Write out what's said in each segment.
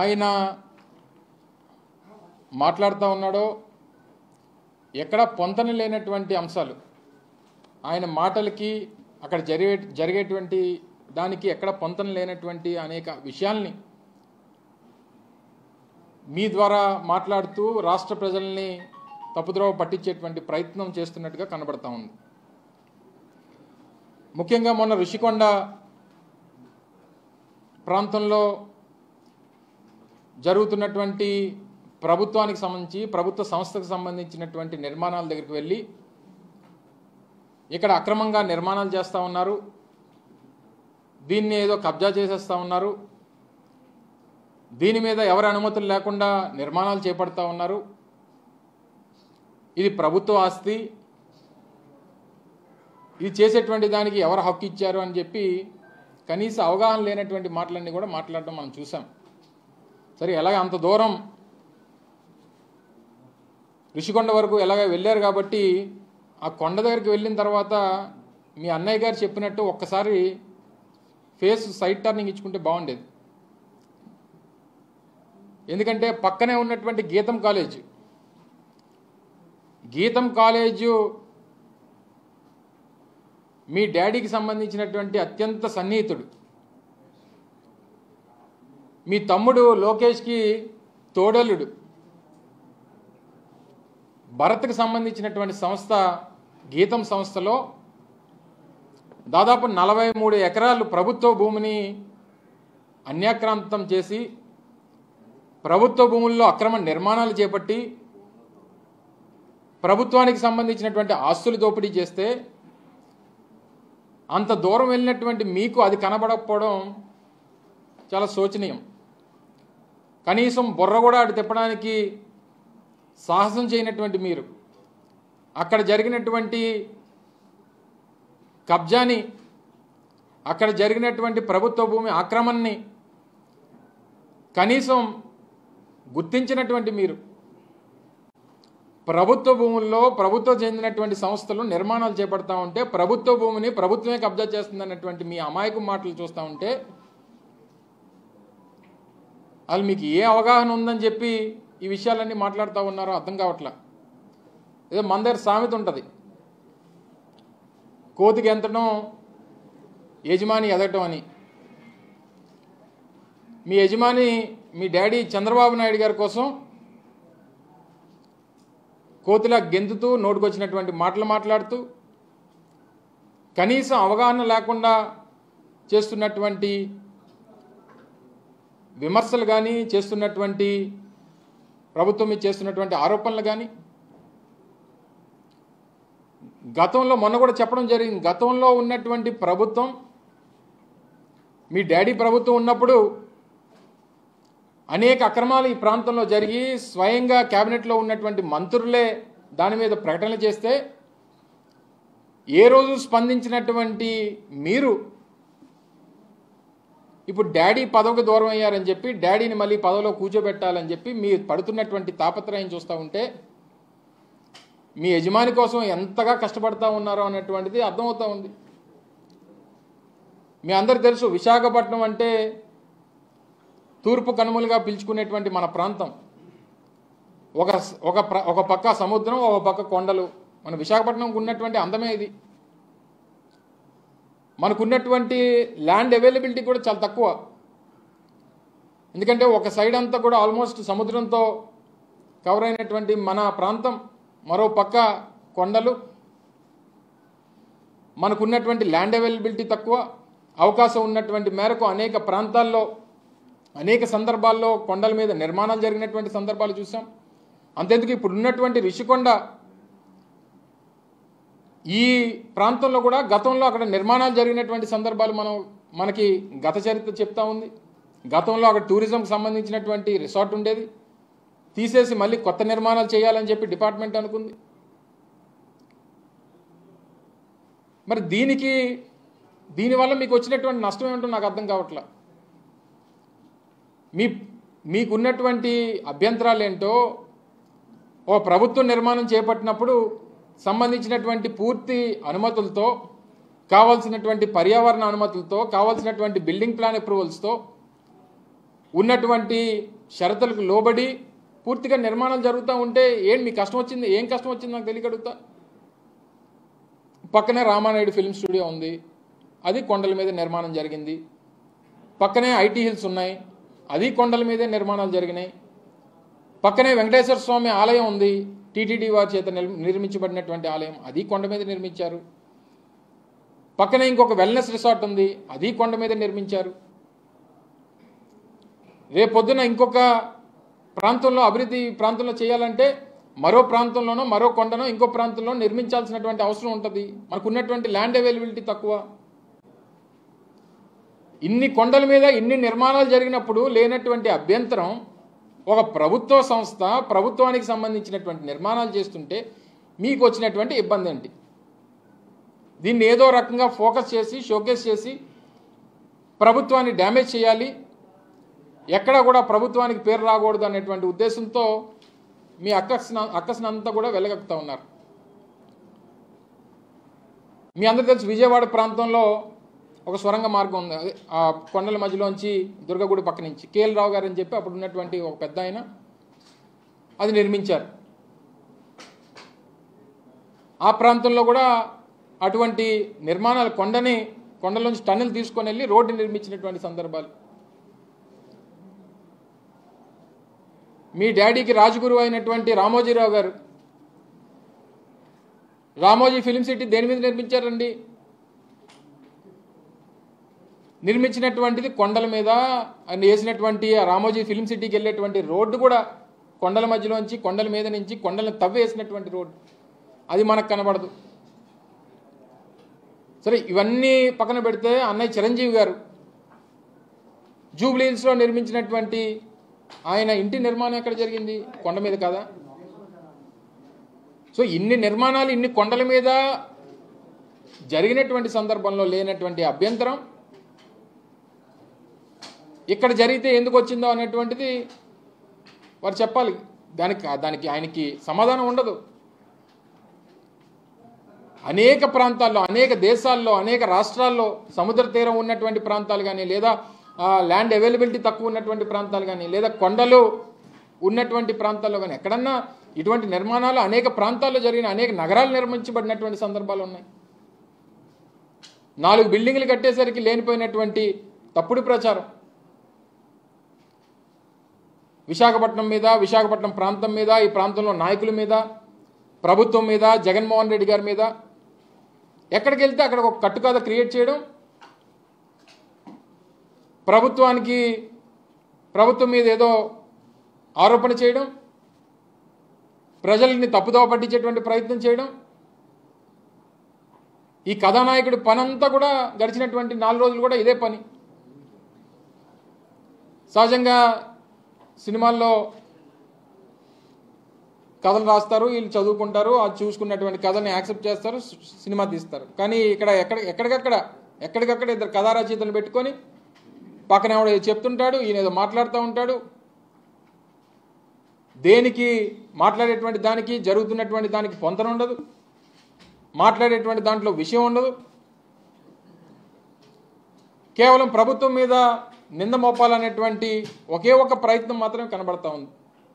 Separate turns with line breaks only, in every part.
ఆయన మాట్లాడుతూ ఉన్నాడో ఎక్కడ పొంతన లేనటువంటి అంశాలు ఆయన మాటలకి అక్కడ జరిగే జరిగేటువంటి దానికి ఎక్కడ పొంతన లేనటువంటి అనేక విషయాల్ని మీ ద్వారా మాట్లాడుతూ రాష్ట్ర ప్రజల్ని తప్పుద్రోవ పట్టించేటువంటి ప్రయత్నం చేస్తున్నట్టుగా కనబడతా ఉంది ముఖ్యంగా మొన్న ఋషికొండ ప్రాంతంలో జరుగుతున్నటువంటి ప్రభుత్వానికి సంబంధించి ప్రభుత్వ సంస్థకు సంబంధించినటువంటి నిర్మాణాల దగ్గరికి వెళ్ళి ఇక్కడ అక్రమంగా నిర్మాణాలు చేస్తూ ఉన్నారు దీన్ని ఏదో కబ్జా చేసేస్తూ ఉన్నారు దీని మీద ఎవరి అనుమతులు లేకుండా నిర్మాణాలు చేపడతా ఉన్నారు ఇది ప్రభుత్వ ఆస్తి ఇది చేసేటువంటి దానికి ఎవరు హక్కు ఇచ్చారు అని చెప్పి కనీస అవగాహన లేనటువంటి మాటలన్నీ కూడా మాట్లాడడం మనం చూసాం సరే ఎలాగ అంత దూరం ఋషికొండ వరకు ఎలాగ వెళ్ళారు కాబట్టి ఆ కొండ దగ్గరికి వెళ్ళిన తర్వాత మీ అన్నయ్య గారు చెప్పినట్టు ఒక్కసారి ఫేస్ సైడ్ టర్నింగ్ ఇచ్చుకుంటే బాగుండేది ఎందుకంటే పక్కనే ఉన్నటువంటి గీతం కాలేజ్ గీతం కాలేజు మీ డాడీకి సంబంధించినటువంటి అత్యంత సన్నిహితుడు మీ తమ్ముడు లోకేష్కి తోడలుడు భరత్కి సంబంధించినటువంటి సంస్థ గీతం సంస్థలో దాదాపు నలభై మూడు ఎకరాలు ప్రభుత్వ భూమిని అన్యాక్రాంతం చేసి ప్రభుత్వ భూముల్లో అక్రమ నిర్మాణాలు చేపట్టి ప్రభుత్వానికి సంబంధించినటువంటి ఆస్తులు దోపిడీ చేస్తే అంత దూరం వెళ్ళినటువంటి మీకు అది కనబడకపోవడం చాలా శోచనీయం కనీసం బుర్ర కూడా అటు తిప్పడానికి సాహసం చేయనటువంటి మీరు అక్కడ జరిగినటువంటి కబ్జాని అక్కడ జరిగినటువంటి ప్రభుత్వ భూమి ఆక్రమణని కనీసం గుర్తించినటువంటి మీరు ప్రభుత్వ భూముల్లో ప్రభుత్వం చెందినటువంటి సంస్థలు నిర్మాణాలు చేపడతా ఉంటే ప్రభుత్వ భూమిని ప్రభుత్వమే కబ్జా చేస్తుందన్నటువంటి మీ అమాయక మాటలు చూస్తూ ఉంటే వాళ్ళు మీకు ఏ అవగాహన ఉందని చెప్పి ఈ విషయాలన్నీ మాట్లాడుతూ ఉన్నారో అర్థం కావట్లా ఏదో మన దగ్గర సామెత ఉంటుంది కోతికి ఎంతడం యజమాని ఎదగటం అని మీ యజమాని మీ డాడీ చంద్రబాబు నాయుడు గారి కోసం కోతిలా గెంతుతూ నోటుకొచ్చినటువంటి మాటలు మాట్లాడుతూ కనీసం అవగాహన లేకుండా చేస్తున్నటువంటి విమర్శలు కానీ చేస్తున్నటువంటి ప్రభుత్వం మీద చేస్తున్నటువంటి ఆరోపణలు కానీ గతంలో మొన్న కూడా చెప్పడం జరిగింది గతంలో ఉన్నటువంటి ప్రభుత్వం మీ డాడీ ప్రభుత్వం ఉన్నప్పుడు అనేక అక్రమాలు ఈ ప్రాంతంలో జరిగి స్వయంగా కేబినెట్లో ఉన్నటువంటి మంత్రులే దాని మీద ప్రకటనలు చేస్తే ఏ రోజు స్పందించినటువంటి మీరు ఇప్పుడు డాడీ పదవికి దూరం అయ్యారని చెప్పి డాడీని మళ్ళీ పదవిలో కూర్చోబెట్టాలని చెప్పి మీ పడుతున్నటువంటి తాపత్రయం చూస్తూ ఉంటే మీ యజమాని కోసం ఎంతగా కష్టపడతా ఉన్నారో అన్నటువంటిది అర్థమవుతా ఉంది మీ అందరు తెలుసు విశాఖపట్నం అంటే తూర్పు కనుమలుగా పిలుచుకునేటువంటి మన ప్రాంతం ఒక ఒక ప్ర ఒక పక్క సముద్రం ఒక పక్క కొండలు మన విశాఖపట్నంకు ఉన్నటువంటి అందమే ఇది మనకున్నటువంటి ల్యాండ్ అవైలబిలిటీ కూడా చాలా తక్కువ ఎందుకంటే ఒక సైడ్ అంతా కూడా ఆల్మోస్ట్ సముద్రంతో కవర్ అయినటువంటి మన ప్రాంతం మరో పక్క కొండలు మనకున్నటువంటి ల్యాండ్ అవైలబిలిటీ తక్కువ అవకాశం ఉన్నటువంటి మేరకు అనేక ప్రాంతాల్లో అనేక సందర్భాల్లో కొండల మీద నిర్మాణాలు జరిగినటువంటి సందర్భాలు చూసాం అంతెందుకు ఇప్పుడు ఉన్నటువంటి రిషికొండ ఈ ప్రాంతంలో కూడా గతంలో అక్కడ నిర్మాణాలు జరిగినటువంటి సందర్భాలు మనం మనకి గత చరిత్ర చెప్తా ఉంది గతంలో అక్కడ టూరిజంకి సంబంధించినటువంటి రిసార్ట్ ఉండేది తీసేసి మళ్ళీ కొత్త నిర్మాణాలు చేయాలని చెప్పి డిపార్ట్మెంట్ అనుకుంది మరి దీనికి దీనివల్ల మీకు వచ్చినటువంటి నష్టం ఏమిటో నాకు అర్థం కావట్లా మీ మీకున్నటువంటి అభ్యంతరాలు ఏంటో ఓ ప్రభుత్వ నిర్మాణం చేపట్టినప్పుడు సంబంధించినటువంటి పూర్తి అనుమతులతో కావాల్సినటువంటి పర్యావరణ అనుమతులతో కావాల్సినటువంటి బిల్డింగ్ ప్లాన్ అప్రూవల్స్తో ఉన్నటువంటి షరతులకు లోబడి పూర్తిగా నిర్మాణాలు జరుగుతూ ఉంటే ఏం మీ కష్టం వచ్చింది ఏం కష్టం వచ్చింది నాకు తెలియక అడుగుతా పక్కనే రామానాయుడు ఫిల్మ్ స్టూడియో ఉంది అది కొండల మీద నిర్మాణం జరిగింది పక్కనే ఐటీ హిల్స్ ఉన్నాయి అది కొండల మీదే నిర్మాణాలు జరిగినాయి పక్కనే వెంకటేశ్వర స్వామి ఆలయం ఉంది టీటీడీ వారి చేత నిర్- నిర్మించబడినటువంటి ఆలయం అది కొండ మీద నిర్మించారు పక్కనే ఇంకొక వెల్నెస్ రిసార్ట్ ఉంది అది కొండ మీద నిర్మించారు రేపొద్దున ఇంకొక ప్రాంతంలో అభివృద్ధి ప్రాంతంలో చేయాలంటే మరో ప్రాంతంలోనో మరో కొండనో ఇంకో ప్రాంతంలో నిర్మించాల్సినటువంటి అవసరం ఉంటుంది మనకు ఉన్నటువంటి ల్యాండ్ అవైలబిలిటీ తక్కువ ఇన్ని కొండల మీద ఇన్ని నిర్మాణాలు జరిగినప్పుడు లేనటువంటి అభ్యంతరం ఒక ప్రభుత్వ సంస్థ ప్రభుత్వానికి సంబంధించినటువంటి నిర్మాణాలు చేస్తుంటే మీకు వచ్చినటువంటి ఇబ్బంది ఏంటి దీన్ని ఏదో రకంగా ఫోకస్ చేసి షోకేస్ చేసి ప్రభుత్వాన్ని డ్యామేజ్ చేయాలి ఎక్కడ కూడా ప్రభుత్వానికి పేరు రాకూడదు అనేటువంటి ఉద్దేశంతో మీ అక్కస్న అక్కస్నంతా కూడా వెళ్ళగక్కుతా ఉన్నారు మీ అందరు తెలుసు విజయవాడ ప్రాంతంలో ఒక సొరంగ మార్గం ఉంది అదే ఆ కొండల మధ్యలోంచి దుర్గగుడి పక్క నుంచి కేఎల్ రావు గారు అని చెప్పి అప్పుడు ఉన్నటువంటి ఒక పెద్ద ఆయన అది నిర్మించారు ఆ ప్రాంతంలో కూడా అటువంటి నిర్మాణాలు కొండని కొండలోంచి టన్నులు తీసుకొని వెళ్ళి రోడ్డు నిర్మించినటువంటి సందర్భాలు మీ డాడీకి రాజగురువు అయినటువంటి రామోజీరావు గారు రామోజీ ఫిలిం సిటీ దేని మీద నిర్మించారండి నిర్మించినటువంటిది కొండల మీద ఆయన వేసినటువంటి ఆ రామోజీ ఫిలిం సిటీకి వెళ్ళేటువంటి రోడ్డు కూడా కొండల మధ్యలోంచి కొండల మీద నుంచి కొండలను తవ్వేసినటువంటి రోడ్డు అది మనకు కనబడదు సరే ఇవన్నీ పక్కన పెడితే అన్నయ్య చిరంజీవి గారు జూబ్లీ హిల్స్లో నిర్మించినటువంటి ఆయన ఇంటి నిర్మాణం ఎక్కడ జరిగింది కొండ మీద కదా సో ఇన్ని నిర్మాణాలు ఇన్ని కొండల మీద జరిగినటువంటి సందర్భంలో లేనటువంటి అభ్యంతరం ఇక్కడ జరిగితే ఎందుకు వచ్చిందో అనేటువంటిది వారు చెప్పాలి దానికి దానికి ఆయనకి సమాధానం ఉండదు అనేక ప్రాంతాల్లో అనేక దేశాల్లో అనేక రాష్ట్రాల్లో సముద్ర తీరం ఉన్నటువంటి ప్రాంతాలు కానీ లేదా ఆ, ల్యాండ్ అవైలబిలిటీ తక్కువ ఉన్నటువంటి ప్రాంతాలు కానీ లేదా కొండలు ఉన్నటువంటి ప్రాంతాల్లో కానీ ఎక్కడన్నా ఇటువంటి నిర్మాణాలు అనేక ప్రాంతాల్లో జరిగిన అనేక నగరాలు నిర్మించబడినటువంటి సందర్భాలు ఉన్నాయి నాలుగు బిల్డింగ్లు కట్టేసరికి లేనిపోయినటువంటి తప్పుడు ప్రచారం విశాఖపట్నం మీద విశాఖపట్నం ప్రాంతం మీద ఈ ప్రాంతంలో నాయకుల మీద ప్రభుత్వం మీద జగన్మోహన్ రెడ్డి గారి మీద ఎక్కడికి వెళ్తే అక్కడ ఒక కట్టుకథ క్రియేట్ చేయడం ప్రభుత్వానికి ప్రభుత్వం మీద ఏదో ఆరోపణ చేయడం ప్రజల్ని తప్పుదోవ పట్టించేటువంటి ప్రయత్నం చేయడం ఈ కథానాయకుడి పనంతా కూడా గడిచినటువంటి నాలుగు రోజులు కూడా ఇదే పని సహజంగా సినిమాల్లో కథలు రాస్తారు వీళ్ళు చదువుకుంటారు అది చూసుకున్నటువంటి కథని యాక్సెప్ట్ చేస్తారు సి- సినిమా తీస్తారు కానీ ఇక్కడ ఎక్కడ ఎక్కడికక్కడ ఎక్కడికక్కడ ఇద్దరు కథా రచయితలు పెట్టుకొని పక్కన ఎవడో ఏదో చెప్తుంటాడు ఈయన ఏదో మాట్లాడుతూ ఉంటాడు దేనికి మాట్లాడేటువంటి దానికి జరుగుతున్నటువంటి దానికి పొంతన ఉండదు మాట్లాడేటువంటి దాంట్లో విషయం ఉండదు కేవలం ప్రభుత్వం మీద నింద మోపాలనేటువంటి ఒకే ఒక ప్రయత్నం మాత్రమే కనబడతా ఉంది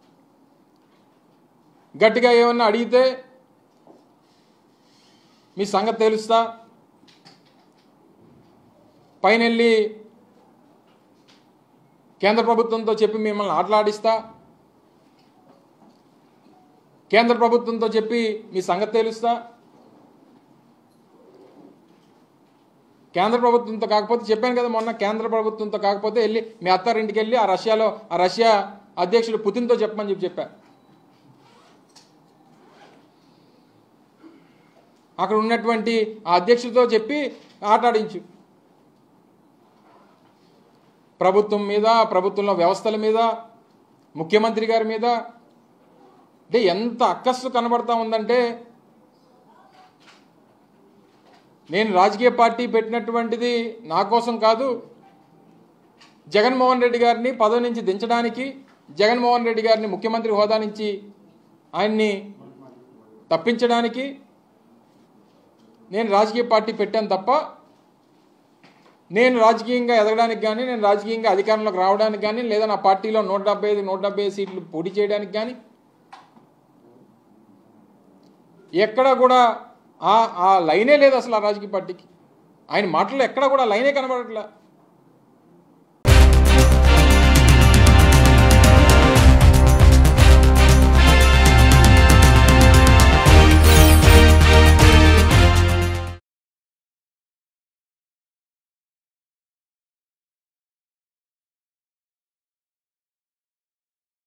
గట్టిగా ఏమన్నా అడిగితే మీ సంగతి తెలుస్తా పైన వెళ్ళి కేంద్ర ప్రభుత్వంతో చెప్పి మిమ్మల్ని ఆటలాడిస్తా కేంద్ర ప్రభుత్వంతో చెప్పి మీ సంగతి తెలుస్తా కేంద్ర ప్రభుత్వంతో కాకపోతే చెప్పాను కదా మొన్న కేంద్ర ప్రభుత్వంతో కాకపోతే వెళ్ళి మీ అత్తారింటికి వెళ్ళి ఆ రష్యాలో ఆ రష్యా అధ్యక్షుడు పుతిన్తో చెప్పమని చెప్పి చెప్పా అక్కడ ఉన్నటువంటి ఆ అధ్యక్షుడితో చెప్పి ఆటాడించు ప్రభుత్వం మీద ప్రభుత్వంలో వ్యవస్థల మీద ముఖ్యమంత్రి గారి మీద అంటే ఎంత అక్కస్సు కనబడతా ఉందంటే నేను రాజకీయ పార్టీ పెట్టినటువంటిది నా కోసం కాదు జగన్మోహన్ రెడ్డి గారిని పదవి నుంచి దించడానికి జగన్మోహన్ రెడ్డి గారిని ముఖ్యమంత్రి హోదా నుంచి ఆయన్ని తప్పించడానికి నేను రాజకీయ పార్టీ పెట్టాను తప్ప నేను రాజకీయంగా ఎదగడానికి కానీ నేను రాజకీయంగా అధికారంలోకి రావడానికి కానీ లేదా నా పార్టీలో నూట డెబ్బై ఐదు నూట డెబ్బై ఐదు సీట్లు పోటీ చేయడానికి కానీ ఎక్కడ కూడా ఆ ఆ లైనే లేదు అసలు ఆ రాజకీయ పార్టీకి ఆయన మాటల్లో ఎక్కడ కూడా లైనే కనబడట్లే